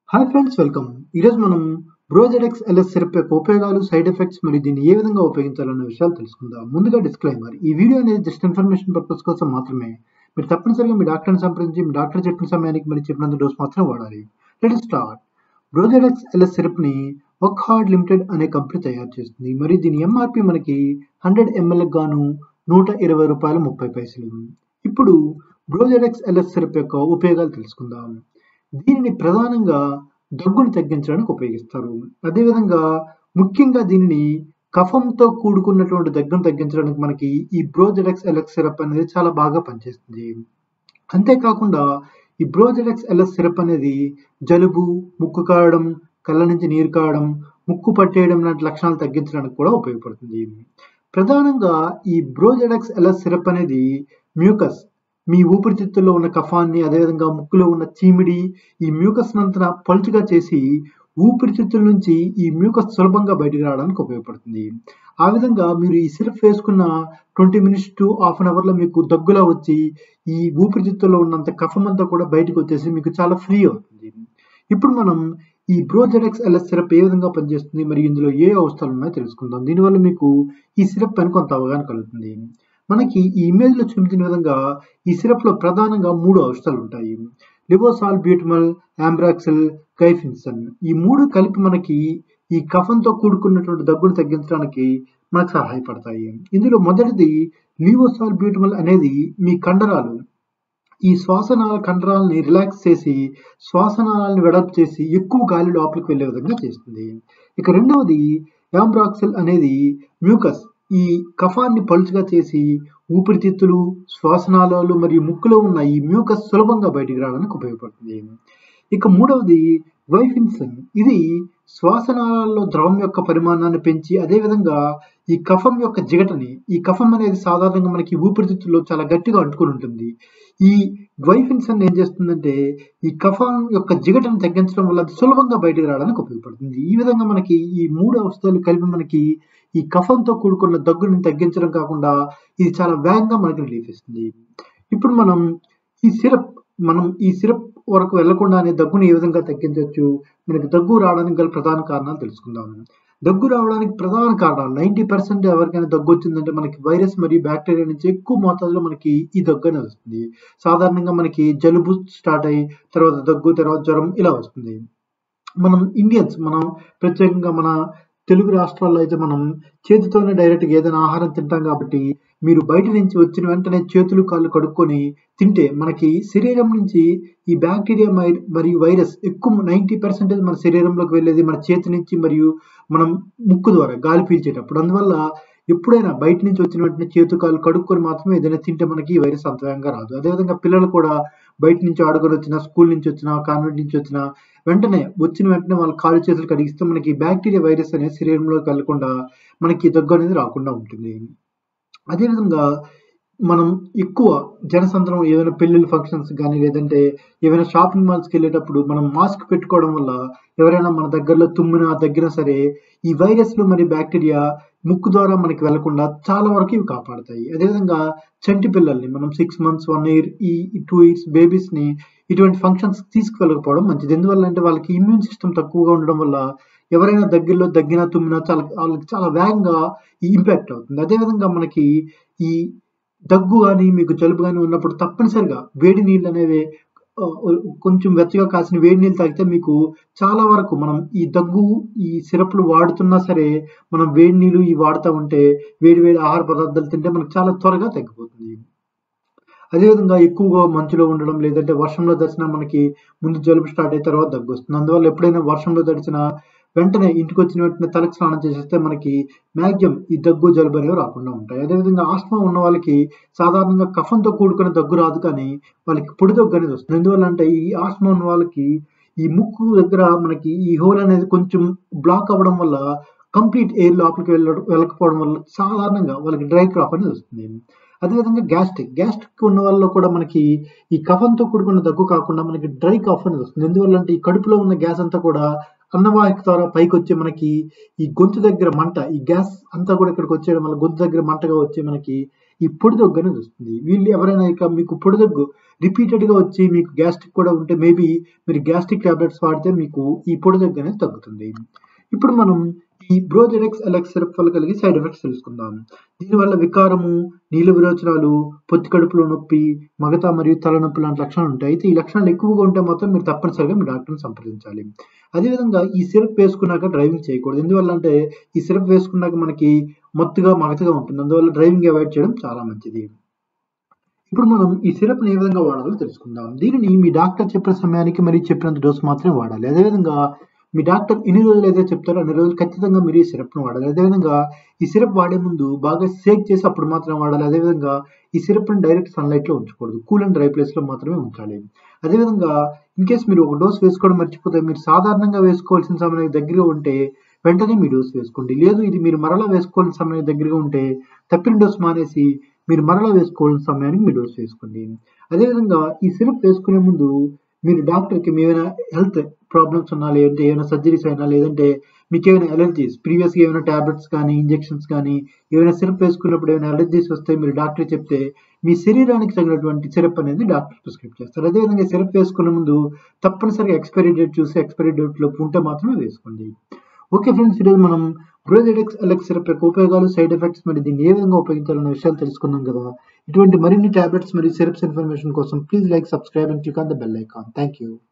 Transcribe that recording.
hi friends welcome ఈరోజు మనం బ్రోజెడెక్స్ LS syrup యొక్క ఉపయోగాలు సైడ్ ఎఫెక్ట్స్ మరియు దీన్ని ఏ విధంగా ఉపయోగించాలన్న విషయాలు తెలుసుకుందాం ముందుగా డిస్క్లైమర్ ఈ వీడియో అనేది జస్ట్ ఇన్ఫర్మేషన్ పర్పస్ కోసం మాత్రమే మీరు తప్పనిసరిగా మీ డాక్టర్ని సంప్రదించి మీ డాక్టర్ చెప్పిన సమయానికి మరి చెప్పినంత డోస్ మాత్రం వాడాలి let start Brozedex LS syrup ని వర్క్ హార్డ్ లిమిటెడ్ అనే కంపెనీ తయారు చేస్తుంది మరియు దీని ఎంఆర్పి మనకి హండ్రెడ్ ఎంఎల్ గాను నూట ఇరవై రూపాయలు ముప్పై పైసలు ఇప్పుడు బ్రోజెడెక్స్ ఎల్ఎస్ సిరప్ యొక్క ఉపయోగాలు తెలుసుకుందాం దీనిని ప్రధానంగా దగ్గును తగ్గించడానికి ఉపయోగిస్తారు అదేవిధంగా ముఖ్యంగా దీనిని కఫంతో కూడుకున్నటువంటి దగ్గును తగ్గించడానికి మనకి ఈ బ్రోజెడెక్స్ ఎలెక్స్ సిరప్ అనేది చాలా బాగా పనిచేస్తుంది అంతేకాకుండా ఈ బ్రోజెడెక్స్ ఎల్ఎస్ సిరప్ అనేది జలుబు ముక్కు కావడం కళ్ళ నుంచి నీరు కావడం ముక్కు పట్టేయడం లాంటి లక్షణాలు తగ్గించడానికి కూడా ఉపయోగపడుతుంది ప్రధానంగా ఈ బ్రోజెడెక్స్ ఎల్ఎస్ సిరప్ అనేది మ్యూకస్ మీ ఊపిరితిత్తుల్లో ఉన్న కఫాన్ని అదేవిధంగా ముక్కులో ఉన్న చీమిడి ఈ మ్యూకస్ నంతన పలుచుగా చేసి ఊపిరితిత్తుల నుంచి ఈ మ్యూకస్ సులభంగా బయటకు రావడానికి ఉపయోగపడుతుంది ఆ విధంగా మీరు ఈ సిరప్ వేసుకున్న twenty minutes to half an అవర్లో మీకు దగ్గులా వచ్చి ఈ ఊపిరితిత్తుల్లో ఉన్నంత కఫం అంతా కూడా బయటకు వచ్చేసి మీకు చాలా ఫ్రీ అవుతుంది ఇప్పుడు మనం ఈ బ్రోజెడెక్స్ ఎల్ఎస్ సిరప్ ఏ విధంగా పనిచేస్తుంది మరియు ఇందులో ఏ అవస్థలు ఉన్నాయో తెలుసుకుందాం దీనివల్ల మీకు ఈ సిరప్ పైన కొంత అవగాహన కలుగుతుంది మనకి ఈ ఇమేజ్ లో చూపించిన విధంగా ఈ సిరప్ లో ప్రధానంగా మూడు ఔషధాలు ఉంటాయి లివోసాల్ బ్యూటమల్ ఆంబ్రాక్సిల్ గైఫిన్సన్ ఈ మూడు కలిపి మనకి ఈ కఫంతో కూడుకున్నటువంటి దగ్గును తగ్గించడానికి మనకు సహాయపడతాయి ఇందులో మొదటిది లివోసాల్ బ్యూటమల్ అనేది మీ కండరాలు ఈ శ్వాసనాళ కండరాలని రిలాక్స్ చేసి శ్వాసనాళాలను వెడప్ చేసి ఎక్కువ గాలి లోపలికి వెళ్లే విధంగా చేస్తుంది ఇక రెండవది యాంబ్రాక్సిల్ అనేది మ్యూకస్ ఈ కఫాన్ని పలుచుగా చేసి ఊపిరితిత్తులు శ్వాసనాళాలు మరియు ముక్కులో ఉన్న ఈ మ్యూకస్ సులభంగా బయటికి రావడానికి ఉపయోగపడుతుంది ఇక మూడవది వైఫిన్సన్ ఇది శ్వాసనాళాల్లో ద్రవం యొక్క పరిమాణాన్ని పెంచి అదేవిధంగా ఈ కఫం యొక్క జిగటని ఈ కఫం అనేది సాధారణంగా మనకి ఊపిరితిత్తుల్లో చాలా గట్టిగా అంటుకుని ఉంటుంది ఈ గ్వైఫిన్సన్ ఏం చేస్తుందంటే ఈ కఫం యొక్క జిగటను తగ్గించడం వల్ల అది సులభంగా బయటకు రావడానికి ఉపయోగపడుతుంది ఈ విధంగా మనకి ఈ మూడు ఔషధాలు కలిపి మనకి ఈ కఫంతో కూడుకున్న దగ్గుని తగ్గించడం కాకుండా ఇది చాలా వేగంగా మనకి రిలీఫ్ ఇస్తుంది ఇప్పుడు మనం ఈ సిరప్ మనం ఈ సిరప్ వరకు వెళ్లకుండానే దగ్గుని ఏ విధంగా తగ్గించవచ్చు మనకి దగ్గు రావడానికి గల ప్రధాన కారణాలు తెలుసుకుందాం దగ్గు రావడానికి ప్రధాన కారణాలు నైంటీ పర్సెంట్ ఎవరికైనా దగ్గు వచ్చిందంటే మనకి వైరస్ మరియు బ్యాక్టీరియా నుంచి ఎక్కువ మోతాదులో మనకి ఈ దగ్గు అనేది వస్తుంది సాధారణంగా మనకి జలుబు స్టార్ట్ అయ్యి తర్వాత దగ్గు తర్వాత జ్వరం ఇలా వస్తుంది మనం ఇండియన్స్ మనం ప్రత్యేకంగా మన తెలుగు రాష్ట్రాల్లో అయితే మనం చేతితోనే డైరెక్ట్గా ఏదైనా ఆహారం తింటాం కాబట్టి మీరు బయట నుంచి వచ్చిన వెంటనే చేతులు కాళ్ళు కడుక్కొని తింటే మనకి శరీరం నుంచి ఈ బ్యాక్టీరియా మరియు వైరస్ ఎక్కువ నైంటీ పర్సెంటేజ్ మన శరీరంలోకి వెళ్ళేది మన చేతి నుంచి మరియు మనం ముక్కు ద్వారా గాలి పీల్చేటప్పుడు అందువల్ల ఎప్పుడైనా బయట నుంచి వచ్చిన వెంటనే చేతు కాళ్ళు కడుక్కొని మాత్రమే ఏదైనా తింటే మనకి ఈ వైరస్ అంత వేగంగా రాదు అదేవిధంగా పిల్లలు కూడా బయట నుంచి ఆడుకొని వచ్చిన స్కూల్ నుంచి వచ్చిన కాన్వెంట్ నుంచి వచ్చిన వెంటనే వచ్చిన వెంటనే వాళ్ళ కాలు చేతులు కడిగిస్తే మనకి బ్యాక్టీరియా వైరస్ అనేది శరీరంలోకి వెళ్లకుండా మనకి దగ్గు అనేది రాకుండా ఉంటుంది అదేవిధంగా మనం ఎక్కువ జనసంద్రం ఏదైనా పెళ్లిళ్ళ ఫంక్షన్స్ కానీ లేదంటే ఏమైనా షాపింగ్ మాల్స్కి వెళ్ళేటప్పుడు మనం మాస్క్ పెట్టుకోవడం వల్ల ఎవరైనా మన దగ్గరలో తుమ్మినా దగ్గర సరే ఈ వైరస్లు మరియు బ్యాక్టీరియా ముక్కు ద్వారా మనకి వెళ్లకుండా చాలా వరకు ఇవి కాపాడతాయి అదేవిధంగా చంటి పిల్లల్ని మనం సిక్స్ మంత్స్ వన్ ఇయర్ ఈ టూ ఇయర్స్ బేబీస్ ని ఇటువంటి ఫంక్షన్స్ తీసుకువెళ్ళకపోవడం మంచిది ఎందువల్ల అంటే వాళ్ళకి ఇమ్యూన్ సిస్టమ్ తక్కువగా ఉండడం వల్ల ఎవరైనా దగ్గరలో దగ్గినా తుమ్మినా చాలా వాళ్ళకి చాలా వేగంగా ఈ ఇంపాక్ట్ అవుతుంది అదేవిధంగా మనకి ఈ దగ్గు కానీ మీకు జలుబు కానీ ఉన్నప్పుడు తప్పనిసరిగా వేడి నీళ్ళు అనేవి కొంచెం వెచ్చగా కాసిన వేడి నీళ్ళు తాగితే మీకు చాలా వరకు మనం ఈ దగ్గు ఈ సిరప్లు వాడుతున్నా సరే మనం వేడి నీళ్ళు ఈ వాడుతూ ఉంటే వేడి వేడి ఆహార పదార్థాలు తింటే మనకు చాలా త్వరగా తగ్గిపోతుంది అదేవిధంగా ఎక్కువగా మంచులో ఉండడం లేదంటే వర్షంలో తడిచినా మనకి ముందు జలుబు స్టార్ట్ అయిన తర్వాత దగ్గు వస్తుంది అందువల్ల ఎప్పుడైనా వర్షంలో తడిచిన వెంటనే ఇంటికి వచ్చిన వెంటనే తలకు స్నానం చేసేస్తే మనకి మ్యాక్సిమం ఈ దగ్గు జలుబు అనేవి రాకుండా ఉంటాయి అదేవిధంగా ఆస్మా ఉన్న వాళ్ళకి సాధారణంగా కఫంతో కూడుకున్న దగ్గు రాదు కానీ వాళ్ళకి పొడి దగ్గు అనేది వస్తుంది ఎందువల్ల అంటే ఈ ఆస్మా ఉన్న వాళ్ళకి ఈ ముక్కు దగ్గర మనకి ఈ హోల్ అనేది కొంచెం బ్లాక్ అవ్వడం వల్ల కంప్లీట్ ఎయిర్ లోపలికి వెళ్ళడం వెళ్ళకపోవడం వల్ల సాధారణంగా వాళ్ళకి డ్రై క్రాప్ అనేది వస్తుంది అదేవిధంగా గ్యాస్ట్రిక్ గ్యాస్ట్రిక్ ఉన్న వాళ్ళలో కూడా మనకి ఈ కఫంతో కూడుకున్న దగ్గు కాకుండా మనకి డ్రై కాఫ్ అనేది వస్తుంది ఎందువల్ల అంటే ఈ కడుపులో ఉన్న గ్యాస్ అంతా కూడా అన్నవాహిక ద్వారా పైకి వచ్చి మనకి ఈ గొంతు దగ్గర మంట ఈ గ్యాస్ అంతా కూడా ఇక్కడికి వచ్చేయడం వల్ల గొంతు దగ్గర మంటగా వచ్చి మనకి ఈ పొడి దగ్గు అనేది వస్తుంది వీళ్ళు ఎవరైనా ఇక మీకు పొడి దగ్గు రిపీటెడ్గా వచ్చి మీకు గ్యాస్ట్రిక్ కూడా ఉంటే మేబీ మీరు గ్యాస్ట్రిక్ టాబ్లెట్స్ వాడితే మీకు ఈ పొడి దగ్గు అనేది తగ్గుతుంది ఇప్పుడు మనం ఈ బ్రోజెడెక్స్ ఎలెక్స్ సిరప్ వల్ల కలిగే సైడ్ ఎఫెక్ట్స్ తెలుసుకుందాం దీనివల్ల వికారము నీళ్ళ విరోచనాలు పొత్తి కడుపులో నొప్పి మగత మరియు తలనొప్పి లాంటి లక్షణాలు ఉంటాయి అయితే ఈ లక్షణాలు ఎక్కువగా ఉంటే మాత్రం మీరు తప్పనిసరిగా మీ డాక్టర్ని సంప్రదించాలి అదేవిధంగా ఈ సిరప్ వేసుకున్నాక డ్రైవింగ్ చేయకూడదు ఎందువల్ల అంటే ఈ సిరప్ వేసుకున్నాక మనకి మత్తుగా మగతగా ఉంటుంది అందువల్ల డ్రైవింగ్ అవాయిడ్ చేయడం చాలా మంచిది ఇప్పుడు మనం ఈ సిరప్ని ఏ విధంగా వాడాలో తెలుసుకుందాం దీనిని మీ డాక్టర్ చెప్పిన సమయానికి మరియు చెప్పినంత డోస్ మాత్రమే వాడాలి అదేవిధంగా మీ డాక్టర్ ఎన్ని రోజులు అయితే చెప్తారో అన్ని రోజులు ఖచ్చితంగా మీరు ఈ సిరప్ను వాడాలి అదేవిధంగా ఈ సిరప్ వాడే ముందు బాగా సేక్ చేసి అప్పుడు మాత్రమే వాడాలి అదేవిధంగా ఈ సిరప్ని డైరెక్ట్ సన్లైట్లో ఉంచకూడదు కూల్ అండ్ డ్రై ప్లేస్లో మాత్రమే ఉంచాలి అదేవిధంగా ఇన్ కేస్ మీరు ఒక డోస్ వేసుకోవడం మర్చిపోతే మీరు సాధారణంగా వేసుకోవాల్సిన సమయానికి దగ్గరగా ఉంటే వెంటనే మీ డోస్ వేసుకోండి లేదు ఇది మీరు మరలా వేసుకోవాల్సిన సమయానికి దగ్గరగా ఉంటే తప్పిన డోస్ మానేసి మీరు మరలా వేసుకోవాల్సిన సమయానికి మీ డోస్ వేసుకోండి అదేవిధంగా ఈ సిరప్ వేసుకునే ముందు మీరు డాక్టర్కి ఏమైనా హెల్త్ ప్రాబ్లమ్స్ ఉన్నా లేదంటే ఏమైనా సర్జరీస్ అయినా లేదంటే మీకు ఏమైనా ఎలర్జీస్ ప్రీవియస్గా ఏమైనా టాబ్లెట్స్ కానీ ఇంజెక్షన్స్ కానీ ఏమైనా సిరప్ వేసుకున్నప్పుడు ఏమైనా ఎలర్జీస్ వస్తే మీరు డాక్టర్ చెప్తే మీ శరీరానికి తగినటువంటి సిరప్ అనేది డాక్టర్ ప్రిస్క్రైబ్ చేస్తారు అదేవిధంగా సిరప్ వేసుకునే ముందు తప్పనిసరిగా ఎక్స్పైరీ డేట్ చూసి ఎక్స్పైరీ డేట్ లోపు ఉంటే మాత్రమే వేసుకోండి ఓకే ఫ్రెండ్స్ ఈరోజు మనం బ్రోజెడెక్స్ ఎలెక్స్ సిరప్ యొక్క ఉపయోగాలు సైడ్ ఎఫెక్ట్స్ మరి దీన్ని ఏ విధంగా ఉపయోగించాలన్న విషయాలు తెలుసుకున్నాం కదా ఇటువంటి మరిన్ని టాబ్లెట్స్ మరియు సిరప్స్ ఇన్ఫర్మేషన్ కోసం please like subscribe and click on the bell icon thank you